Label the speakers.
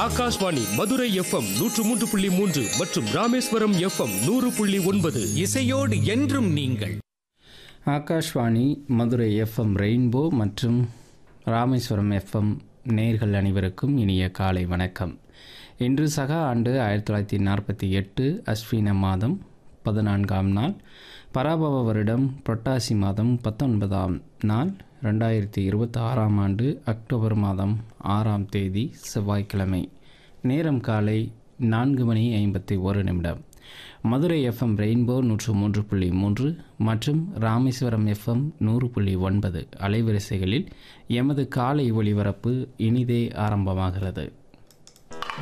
Speaker 1: Akashvani Madurai FM நூற்று மூன்று புள்ளி மூன்று மற்றும் ராமேஸ்வரம் எஃப்எம் நூறு புள்ளி ஒன்பது
Speaker 2: இசையோடு என்றும் நீங்கள்
Speaker 3: ஆகாஷ்வாணி மதுரை எஃப்எம் ரெயின்போ மற்றும் ராமேஸ்வரம் எஃப்எம் நேர்கள் அனைவருக்கும் இனிய காலை வணக்கம் இன்று சக ஆண்டு ஆயிரத்தி தொள்ளாயிரத்தி நாற்பத்தி எட்டு அஸ்வின மாதம் பதினான்காம் நாள் பராபவ வருடம் புரட்டாசி மாதம் பத்தொன்பதாம் நாள் ரெண்டாயிரத்தி இருபத்தி ஆறாம் ஆண்டு அக்டோபர் மாதம் ஆறாம் தேதி செவ்வாய்க்கிழமை நேரம் காலை நான்கு மணி ஐம்பத்தி ஒரு நிமிடம் மதுரை எஃப்எம் ரெயின்போ நூற்று மூன்று புள்ளி மூன்று மற்றும் ராமேஸ்வரம் எஃப்எம் நூறு புள்ளி ஒன்பது அலைவரிசைகளில் எமது காலை ஒளிபரப்பு இனிதே ஆரம்பமாகிறது